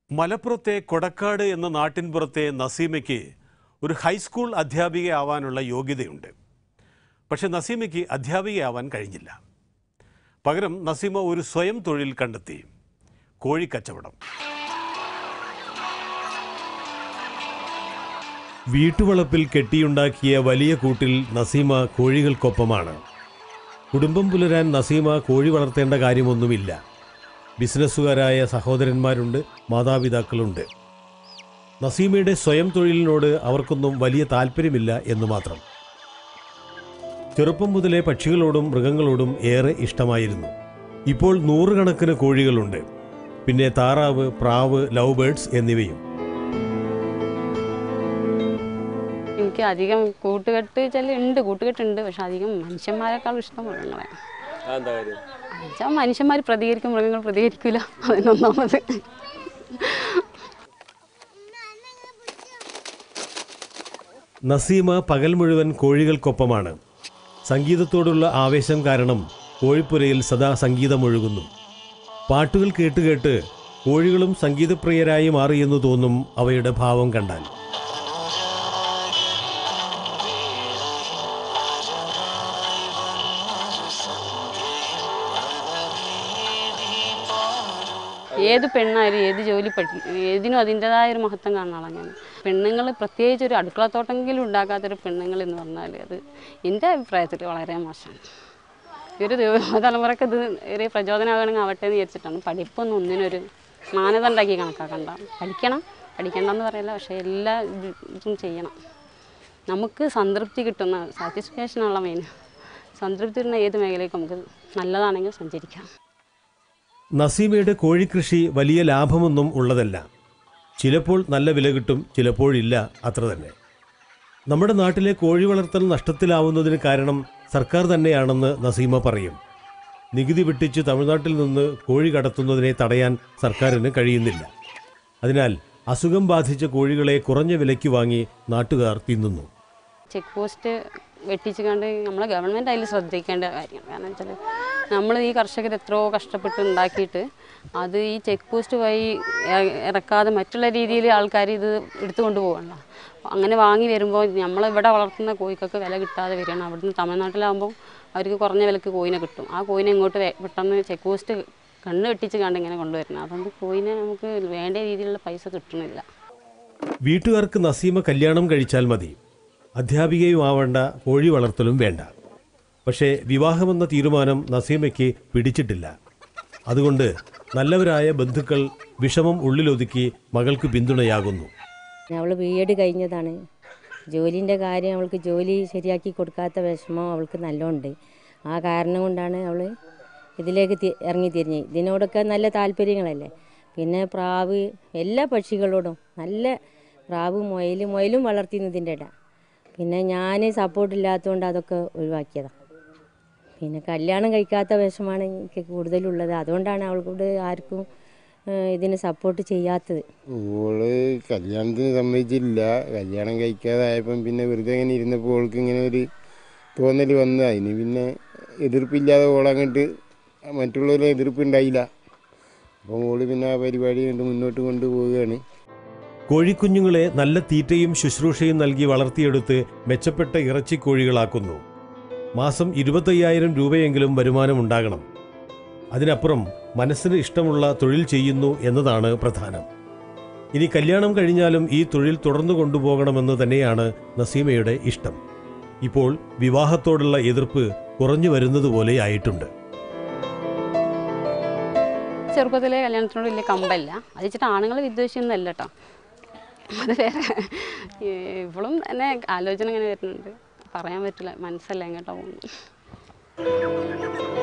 മലപ്പുറത്തെ കൊടക്കാട് എന്ന നാട്ടിൻപുറത്തെ നസീമയ്ക്ക് ഒരു ഹൈസ്കൂൾ അധ്യാപികയാവാനുള്ള യോഗ്യതയുണ്ട് പക്ഷെ നസീമയ്ക്ക് അധ്യാപികയാവാൻ കഴിഞ്ഞില്ല പകരം നസീമ ഒരു സ്വയം തൊഴിൽ കണ്ടെത്തി കോഴിക്കച്ചവടം വീട്ടുവളപ്പിൽ കെട്ടിയുണ്ടാക്കിയ വലിയ കൂട്ടിൽ നസീമ കോഴികൾക്കൊപ്പമാണ് കുടുംബം പുലരാൻ നസീമ കോഴി വളർത്തേണ്ട കാര്യമൊന്നുമില്ല ബിസിനസ്സുകാരായ സഹോദരന്മാരുണ്ട് മാതാപിതാക്കളുണ്ട് നസീമയുടെ സ്വയം തൊഴിലിനോട് അവർക്കൊന്നും വലിയ താല്പര്യമില്ല എന്ന് മാത്രം ചെറുപ്പം മുതലേ പക്ഷികളോടും മൃഗങ്ങളോടും ഏറെ ഇഷ്ടമായിരുന്നു ഇപ്പോൾ നൂറുകണക്കിന് കോഴികളുണ്ട് പിന്നെ താറാവ് പ്രാവ് ലവ് ബേർഡ്സ് എന്നിവയും എനിക്ക് അധികം കൂട്ടുകെട്ട് ചില ഉണ്ട് കൂട്ടുകെട്ടുണ്ട് പക്ഷെ അധികം മനുഷ്യന്മാരെക്കാളും ഇഷ്ടം മൃഗങ്ങളെ എന്നുവെച്ചാൽ മനുഷ്യന്മാർ പ്രതികരിക്കും മൃഗങ്ങൾ പ്രതികരിക്കില്ല അതിനൊന്നാമത് നസീമ പകൽ മുഴുവൻ കോഴികൾക്കൊപ്പമാണ് സംഗീതത്തോടുള്ള ആവേശം കാരണം കോഴിപ്പുരയിൽ സദാ സംഗീതമൊഴുകുന്നു പാട്ടുകൾ കേട്ട് കേട്ട് കോഴികളും സംഗീതപ്രിയരായി മാറിയെന്ന് തോന്നും അവയുടെ ഭാവം കണ്ടാൽ ഏത് പെണ്ണായാലും ഏത് ജോലി പഠി ഏതിനും അതിൻ്റെതായ ഒരു മഹത്വം കാണുന്ന ആളാണ് ഞാൻ പെണ്ണുങ്ങൾ പ്രത്യേകിച്ച് ഒരു അടുക്കളത്തോട്ടെങ്കിലും ഉണ്ടാക്കാത്തൊരു പെണ്ണുങ്ങൾ എന്ന് പറഞ്ഞാൽ അത് എൻ്റെ അഭിപ്രായത്തിൽ വളരെ മോശമാണ് ഈ ഒരു യുവ തലമുറക്ക് ഇത് ഒരു പ്രചോദനമാകണമെങ്കിൽ ആവട്ടെ എന്ന് വിചാരിച്ചിട്ടാണ് പഠിപ്പൊന്നും ഒന്നിനൊരു മാനദണ്ഡമാക്കി കണക്കാക്കണ്ട പഠിക്കണം പഠിക്കണ്ടെന്ന് പറയില്ല പക്ഷേ എല്ലാ ഇത് ഇതും ചെയ്യണം നമുക്ക് സംതൃപ്തി കിട്ടുന്ന സാറ്റിസ്ഫാക്ഷനുള്ള മെയിൻ സംതൃപ്തി കിട്ടുന്ന ഏത് മേഖലയ്ക്കും നമുക്ക് നല്ലതാണെങ്കിൽ സഞ്ചരിക്കാം നസീമയുടെ കോഴിക്കൃഷി വലിയ ലാഭമൊന്നും ഉള്ളതല്ല ചിലപ്പോൾ നല്ല വില കിട്ടും ചിലപ്പോഴില്ല അത്ര തന്നെ നമ്മുടെ നാട്ടിലെ കോഴി വളർത്തൽ നഷ്ടത്തിലാവുന്നതിന് കാരണം സർക്കാർ തന്നെയാണെന്ന് നസീമ പറയും നികുതി വെട്ടിച്ച് തമിഴ്നാട്ടിൽ നിന്ന് കോഴി കടത്തുന്നതിനെ തടയാൻ സർക്കാരിന് കഴിയുന്നില്ല അതിനാൽ അസുഖം ബാധിച്ച കോഴികളെ കുറഞ്ഞ വിലയ്ക്ക് വാങ്ങി നാട്ടുകാർ തിന്നുന്നു ചെക്ക് പോസ്റ്റ് വെട്ടിച്ച് കണ്ട് നമ്മളെ ഗവൺമെൻറ് അതിൽ ശ്രദ്ധിക്കേണ്ട കാര്യമാണ് കാരണം വെച്ചാൽ നമ്മൾ ഈ കർഷകർ എത്രയോ കഷ്ടപ്പെട്ട് ഉണ്ടാക്കിയിട്ട് അത് ഈ ചെക്ക് പോസ്റ്റ് വഴി ഇ- ഇറക്കാതെ മറ്റുള്ള രീതിയിൽ ആൾക്കാർ ഇത് എടുത്തുകൊണ്ട് പോകണല്ലോ അങ്ങനെ വാങ്ങി വരുമ്പോൾ നമ്മളിവിടെ വളർത്തുന്ന കോഴിക്കൊക്കെ വില കിട്ടാതെ വരികയാണ് അവിടുന്ന് തമിഴ്നാട്ടിലാകുമ്പോൾ അവർക്ക് കുറഞ്ഞ വിലക്ക് കോയിനെ കിട്ടും ആ കോയിനെ ഇങ്ങോട്ട് വേ- പെട്ടെന്ന് ചെക്ക് പോസ്റ്റ് കണ്ണ് വെട്ടിച്ച് കണ്ട് ഇങ്ങനെ കൊണ്ടുവരണം അതുകൊണ്ട് കോയിനെ നമുക്ക് വേണ്ട രീതിയിലുള്ള പൈസ കിട്ടണില്ല വീട്ടുകാർക്ക് നസീമ കല്യാണം കഴിച്ചാൽ മതി അധ്യാപികയും ആവേണ്ട കോഴി വളർത്തലും വേണ്ട പക്ഷേ വിവാഹമെന്ന തീരുമാനം നസീമയ്ക്ക് പിടിച്ചിട്ടില്ല അതുകൊണ്ട് നല്ലവരായ ബന്ധുക്കൾ വിഷമം ഉള്ളിലൊതുക്കി മകൾക്ക് പിന്തുണയാകുന്നു അവൾ ബി എഡ് കഴിഞ്ഞതാണ് ജോലിൻ്റെ കാര്യം അവൾക്ക് ജോലി ശരിയാക്കി കൊടുക്കാത്ത വിഷമം അവൾക്ക് നല്ലോണ്ട് ആ കാരണം കൊണ്ടാണ് അവൾ ഇതിലേക്ക് തി- ഇറങ്ങി തിരിഞ്ഞത് ഇതിനോടൊക്കെ നല്ല താല്പര്യങ്ങളല്ലേ പിന്നെ പ്രാവ് എല്ലാ പക്ഷികളോടും നല്ല പ്രാവ് മുയൽ മുയലും വളർത്തിയിരുന്നു ഇതിൻ്റെ ഇട പിന്നെ ഞാൻ സപ്പോർട്ടില്ലാത്തതുകൊണ്ട് അതൊക്കെ ഒഴിവാക്കിയതാണ് പിന്നെ കല്യാണം കഴിക്കാത്ത വിഷമാണ് എനിക്ക് കൂടുതലുള്ളത് അതുകൊണ്ടാണ് അവൾക്കൂടെ ആർക്കും ഏഹ്, ഇതിന് സപ്പോർട്ട് ചെയ്യാത്തത് ഓള് കല്യാണത്തിന് സമ്മതിച്ചില്ല കല്യാണം കഴിക്കാതായപ്പം പിന്നെ വെറുതെ ഇങ്ങനെ ഇരുന്നപ്പോൾ ഓൾക്ക് ഇങ്ങനെ ഒരു തോന്നൽ വന്നു അതിന് പിന്നെ എതിർപ്പില്ലാതെ ഓളങ്ങോട്ട് മറ്റുള്ളവരെ എതിർപ്പുണ്ടായില്ല അപ്പം ഓള് പിന്നെ ആ പരിപാടി കൊണ്ട് മുന്നോട്ട് കൊണ്ടുപോവുകയാണ് കോഴിക്കുഞ്ഞുങ്ങളെ നല്ല തീറ്റയും ശുശ്രൂഷയും നൽകി വളർത്തിയെടുത്ത് മെച്ചപ്പെട്ട ഇറച്ചിക്കോഴികളാക്കുന്നു മാസം ഇരുപത്തയ്യായിരം രൂപയെങ്കിലും വരുമാനമുണ്ടാകണം അതിനപ്പുറം മനസ്സിന് ഇഷ്ടമുള്ള തൊഴിൽ ചെയ്യുന്നു എന്നതാണ് പ്രധാനം ഇനി കല്യാണം കഴിഞ്ഞാലും ഈ തൊഴിൽ തുടർന്നു കൊണ്ടുപോകണമെന്ന് തന്നെയാണ് നസീമയുടെ ഇഷ്ടം ഇപ്പോൾ വിവാഹത്തോടുള്ള എതിർപ്പ് കുറഞ്ഞു വരുന്നതുപോലെ ആയിട്ടുണ്ട് ചെറുപ്പത്തിലെ കല്യാണത്തിനോട് വലിയ കമ്പല്ല അത് വെച്ചിട്ട് ആണുങ്ങൾ വിദ്വേഷിയൊന്നുമല്ല കേട്ടോ അത് വേറെ ഇപ്പോഴും എന്നെ ആലോചന ഇങ്ങനെ വരുന്നുണ്ട് പറയാൻ പറ്റില്ല മനസ്സല്ല എങ്ങോട്ടാ പോകുന്നു